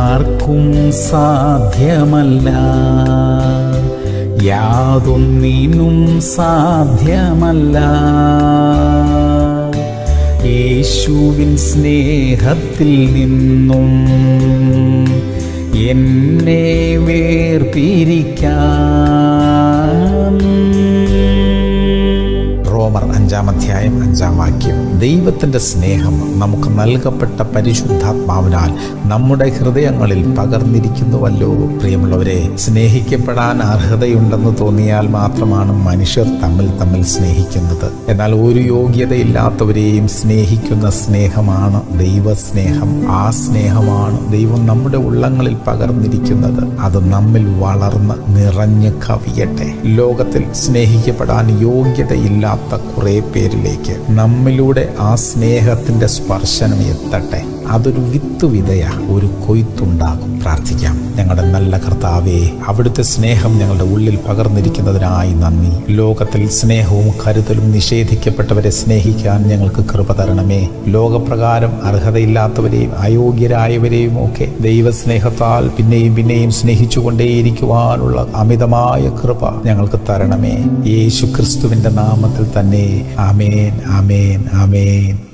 ആർക്കും സാധ്യമല്ല യാതൊന്നിനും സാധ്യമല്ല യേശുവിൻ സ്നേഹത്തിൽ നിന്നും എന്നെ വേർപിരിക്കാൻ റോമർ അഞ്ചാം അധ്യായം അഞ്ചാം വാക്യം ദൈവത്തിൻ്റെ സ്നേഹം നമുക്ക് നൽകപ്പെട്ട പരിശുദ്ധാത്മാവിനാൽ നമ്മുടെ ഹൃദയങ്ങളിൽ പകർന്നിരിക്കുന്നുവല്ലോ പ്രിയമുള്ളവരെ സ്നേഹിക്കപ്പെടാൻ അർഹതയുണ്ടെന്ന് തോന്നിയാൽ മാത്രമാണ് മനുഷ്യർ തമ്മിൽ തമ്മിൽ സ്നേഹിക്കുന്നത് എന്നാൽ ഒരു യോഗ്യതയില്ലാത്തവരെയും സ്നേഹിക്കുന്ന സ്നേഹമാണ് ദൈവസ്നേഹം ആ സ്നേഹമാണ് ദൈവം നമ്മുടെ ഉള്ളങ്ങളിൽ പകർന്നിരിക്കുന്നത് അത് നമ്മിൽ വളർന്ന് നിറഞ്ഞു കവിയട്ടെ ലോകത്തിൽ സ്നേഹിക്കപ്പെടാൻ യോഗ്യതയില്ലാത്ത കുറെ പേരിലേക്ക് നമ്മിലൂടെ ആ സ്നേഹത്തിന്റെ സ്പർശനം എത്തട്ടെ അതൊരു വിത്ത് വിതയ ഒരു കൊയ്ത്തുണ്ടാകും പ്രാർത്ഥിക്കാം ഞങ്ങളുടെ നല്ല കർത്താവേ അവിടുത്തെ സ്നേഹം ഞങ്ങളുടെ ഉള്ളിൽ പകർന്നിരിക്കുന്നതിനായി നന്ദി ലോകത്തിൽ സ്നേഹവും കരുതലും നിഷേധിക്കപ്പെട്ടവരെ സ്നേഹിക്കാൻ ഞങ്ങൾക്ക് കൃപ തരണമേ ലോകപ്രകാരം അർഹതയില്ലാത്തവരെയും അയോഗ്യരായവരെയും ഒക്കെ ദൈവസ്നേഹത്താൽ പിന്നെയും പിന്നെയും സ്നേഹിച്ചുകൊണ്ടേയിരിക്കുവാനുള്ള അമിതമായ കൃപ ഞങ്ങൾക്ക് തരണമേ യേശു ക്രിസ്തുവിന്റെ നാമത്തിൽ തന്നെ ആമേൻ ആമേൻ ആമേൻ